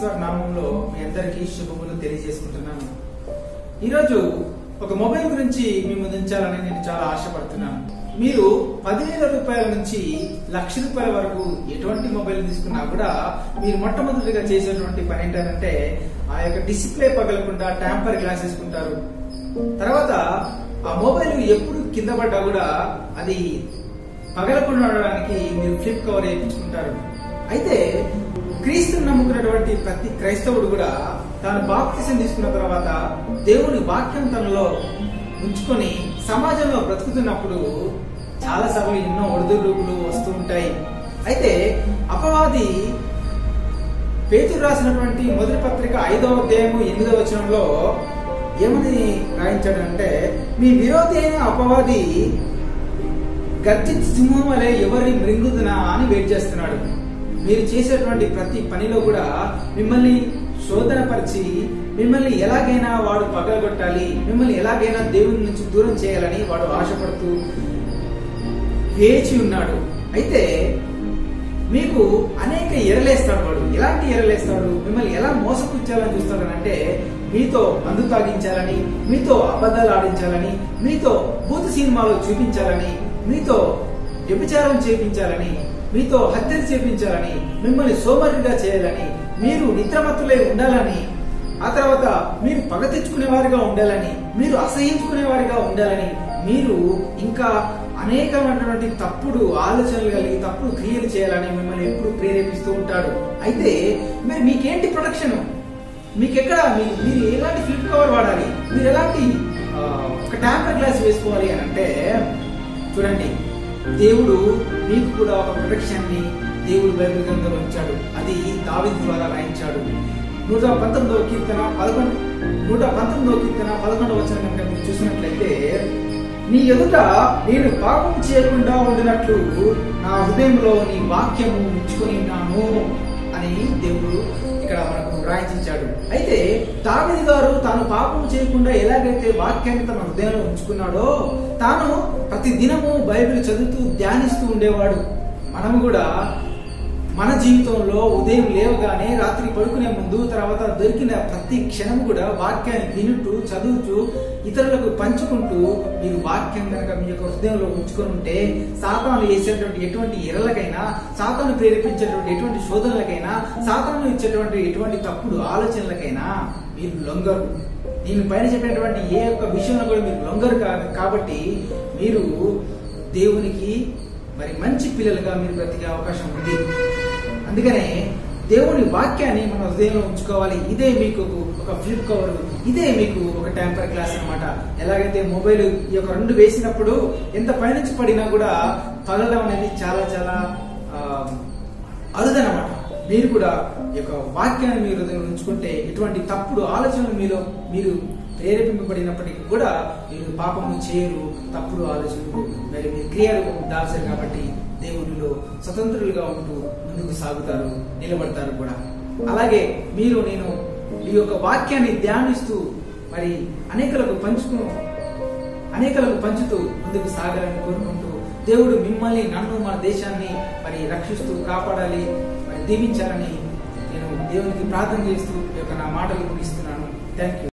వారి నామంలో మీ అందరికీ శుభములు తెలియజేసుకుంటున్నాను ఈరోజు ఒక మొబైల్ గురించి మీ ముందు ఉంచాలని నేను చాలా ఆశపడుతున్నాను మీరు పదివేల రూపాయల నుంచి లక్ష రూపాయల వరకు ఎటువంటి మొబైల్ తీసుకున్నా కూడా మీరు మొట్టమొదటిగా చేసేటువంటి పని ఏంటంటే ఆ యొక్క డిస్ప్లే పగలకుండా ట్యాంపర్ గ్లాస్ వేసుకుంటారు తర్వాత ఆ మొబైల్ ఎప్పుడు కింద పడ్డా కూడా అది పగలకుండా ఉండడానికి మీరు ఫ్లిప్ కవర్ వేయించుకుంటారు అయితే క్రీస్తుని నమ్ముకున్నటువంటి ప్రతి క్రైస్తవుడు కూడా తాను బాప్తిసం తీసుకున్న తర్వాత దేవుని వాక్యం తనలో ఉంచుకొని సమాజంలో బ్రతుకుతున్నప్పుడు చాలా సార్లు ఎన్నో ఒడిదుడుకులు వస్తూ ఉంటాయి అయితే అపవాది పేతురు రాసినటువంటి మొదటి పత్రిక ఐదవ అధ్యాయము ఎనిమిదవ వచనంలో ఏమని రాయించాడంటే మీ విరోధి అయిన అపవాది గర్జించి సింహం వలె ఎవరిని మృంగుదునా అని వెయిట్ చేస్తున్నాడు మీరు చేసేటువంటి ప్రతి పనిలో కూడా మిమ్మల్ని శోధన పరిచి మిమ్మల్ని ఎలాగైనా వాడు పగలగొట్టాలి మిమ్మల్ని ఎలాగైనా దేవుని నుంచి దూరం చేయాలని వాడు ఆశపడుతూ వేచి ఉన్నాడు అయితే మీకు అనేక ఎరలేస్తాడు వాడు ఎలాంటి ఎరలేస్తాడు మిమ్మల్ని ఎలా మోసపుచ్చాలని చూస్తాడు అంటే మీతో మందు తాగించాలని మీతో అబద్ధాలు ఆడించాలని మీతో భూత సినిమాలు చూపించాలని మీతో వ్యభిచారం చేపించాలని మీతో హత్యలు చేపించాలని మిమ్మల్ని సోమరిగా చేయాలని మీరు నిద్రమత్తులై ఉండాలని ఆ తర్వాత మీరు పగ తెచ్చుకునే వారిగా ఉండాలని మీరు అసహించుకునే వారిగా ఉండాలని మీరు ఇంకా అనేకమైనటువంటి తప్పుడు ఆలోచనలు కలిగి తప్పుడు క్రియలు చేయాలని మిమ్మల్ని ఎప్పుడు ప్రేరేపిస్తూ ఉంటాడు అయితే మరి మీకేంటి ప్రొడక్షన్ మీకు ఎక్కడ మీ- మీరు ఎలాంటి ఫ్లిప్ కవర్ వాడాలి మీరు ఎలాంటి ఆ, ఒక ట్యాంపర్ గ్లాస్ వేసుకోవాలి అని అంటే చూడండి దేవుడు మీకు కూడా ఒక ప్రొటెక్షన్ ని దేవుడు బైబిల్ గ్రంథంలో ఉంచాడు అది దావిద్ ద్వారా రాయించాడు నూట పంతొమ్మిదవ కీర్తన పదకొండు నూట పంతొమ్మిదవ కీర్తన పదకొండవ వచ్చిన కనుక మీరు చూసినట్లయితే నీ ఎదుట నేను పాపం చేయకుండా ఉండినట్లు నా హృదయంలో నీ వాక్యము ఉంచుకొని ఉన్నాను అని దేవుడు ఇక్కడ మనకు రాయించాడు అయితే దావిది గారు తాను పాపం చేయకుండా ఎలాగైతే వాక్యాన్ని తన హృదయంలో ఉంచుకున్నాడో తాను ప్రతి దినము బైబిల్ చదువుతూ ధ్యానిస్తూ ఉండేవాడు మనము కూడా మన జీవితంలో ఉదయం లేవగానే రాత్రి పడుకునే ముందు తర్వాత దొరికిన ప్రతి క్షణం కూడా వాక్యాన్ని వినుటూ చదువుతూ ఇతరులకు పంచుకుంటూ మీరు వాక్యం కనుక మీ యొక్క హృదయంలో ఉంచుకొని ఉంటే సాతాను వేసేటువంటి ఎటువంటి ఎరలకైనా సాతాను ప్రేరేపించేటువంటి ఎటువంటి శోధనలకైనా సాతాను ఇచ్చేటువంటి ఎటువంటి తప్పుడు ఆలోచనలకైనా మీరు లొంగరు నేను పైన చెప్పినటువంటి ఏ ఒక్క విషయంలో కూడా మీరు లొంగరు కా- కాబట్టి మీరు దేవునికి మరి మంచి పిల్లలుగా మీరు బ్రతికే అవకాశం ఉంది అందుకనే దేవుని వాక్యాన్ని మన హృదయంలో ఉంచుకోవాలి ఇదే మీకు ఒక ఫ్లిప్ కవర్ ఇదే మీకు ఒక ట్యాంపర్ గ్లాస్ అన్నమాట ఎలాగైతే మొబైల్ ఈ యొక్క రెండు వేసినప్పుడు ఎంత పైనుంచి పడినా కూడా పగలడం అనేది చాలా చాలా ఆ, అరుదనమాట మీరు కూడా ఈ యొక్క వాక్యాన్ని మీరు హృదయంలో ఉంచుకుంటే ఎటువంటి తప్పుడు ఆలోచనలు మీలో మీరు ప్రేరేపింపబడినప్పటికీ కూడా మీరు పాపము చేయరు తప్పుడు ఆలోచనలు మరి మీ క్రియలు దాల్చారు కాబట్టి దేవునిలో స్వతంత్రులుగా ఉంటూ ముందుకు సాగుతారు నిలబడతారు కూడా అలాగే మీరు నేను ఈ యొక్క వాక్యాన్ని ధ్యానిస్తూ మరి అనేకలకు పంచుకు అనేకలకు పంచుతూ ముందుకు సాగాలని కోరుకుంటూ దేవుడు మిమ్మల్ని నన్ను మన దేశాన్ని మరి రక్షిస్తూ కాపాడాలి మరి దీవించాలని నేను దేవునికి ప్రార్థన చేస్తూ ఈ యొక్క నా మాటలు ముగిస్తున్నాను థ్యాంక్ యూ